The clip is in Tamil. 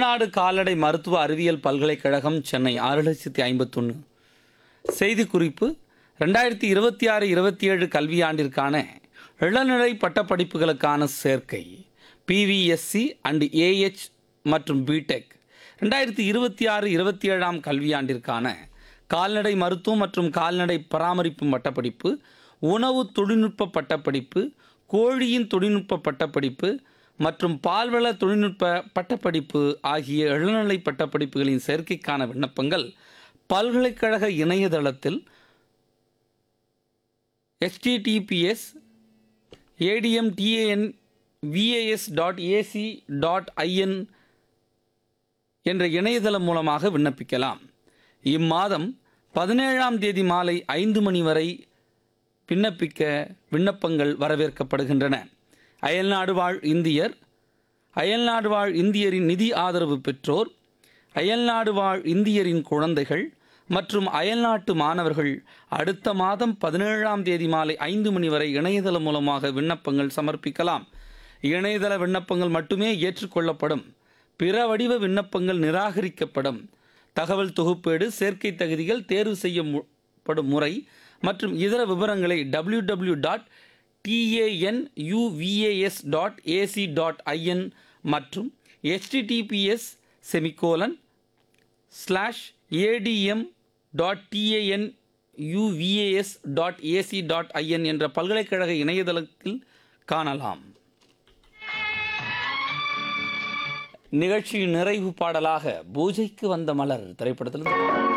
தமிழ்நாடு கால்நடை மருத்துவ அறிவியல் பல்கலைக்கழகம் சென்னை ஆறு லட்சத்தி ஐம்பத்தொன்று செய்திக்குறிப்பு ரெண்டாயிரத்தி இருபத்தி ஆறு இருபத்தி ஏழு கல்வியாண்டிற்கான இளநிலை பட்டப்படிப்புகளுக்கான சேர்க்கை பிவிஎஸ்சி அண்ட் ஏஹெச் மற்றும் பிடெக் ரெண்டாயிரத்தி இருபத்தி ஆறு இருபத்தி ஏழாம் கல்வியாண்டிற்கான கால்நடை மருத்துவம் மற்றும் கால்நடை பராமரிப்பு பட்டப்படிப்பு உணவு தொழில்நுட்ப பட்டப்படிப்பு கோழியின் தொழில்நுட்ப பட்டப்படிப்பு மற்றும் பால்வள தொழில்நுட்ப பட்டப்படிப்பு ஆகிய இளநிலை பட்டப்படிப்புகளின் சேர்க்கைக்கான விண்ணப்பங்கள் பல்கலைக்கழக இணையதளத்தில் STDPS ADM TAN VAS dot AC dot IN என்ற இணையதளம் மூலமாக விண்ணப்பிக்கலாம் இம்மாதம் பதினேழாம் தேதி மாலை ஐந்து மணி வரை விண்ணப்பிக்க விண்ணப்பங்கள் வரவேற்கப்படுகின்றன அயல்நாடு வாழ் இந்தியர் அயல்நாடு வாழ் இந்தியரின் நிதி ஆதரவு பெற்றோர் அயல்நாடு வாழ் இந்தியரின் குழந்தைகள் மற்றும் அயல்நாட்டு மாணவர்கள் அடுத்த மாதம் பதினேழாம் தேதி மாலை ஐந்து மணி வரை இணையதளம் மூலமாக விண்ணப்பங்கள் சமர்ப்பிக்கலாம் இணையதள விண்ணப்பங்கள் மட்டுமே ஏற்றுக்கொள்ளப்படும் பிற வடிவ விண்ணப்பங்கள் நிராகரிக்கப்படும் தகவல் தொகுப்பேடு சேர்க்கை தகுதிகள் தேர்வு செய்யப்படும் முறை மற்றும் இதர விவரங்களை W W dot TAN UVAS dot AC dot IN மற்றும் STDPS semicolon slash ADM dot TAN UVAS dot AC dot IN என்ற பல்கலைக்கழக இணையதளத்தில் காணலாம் நிகழ்ச்சியின் நிறைவு பாடலாக பூஜைக்கு வந்த மலர் திரைப்படத்தில்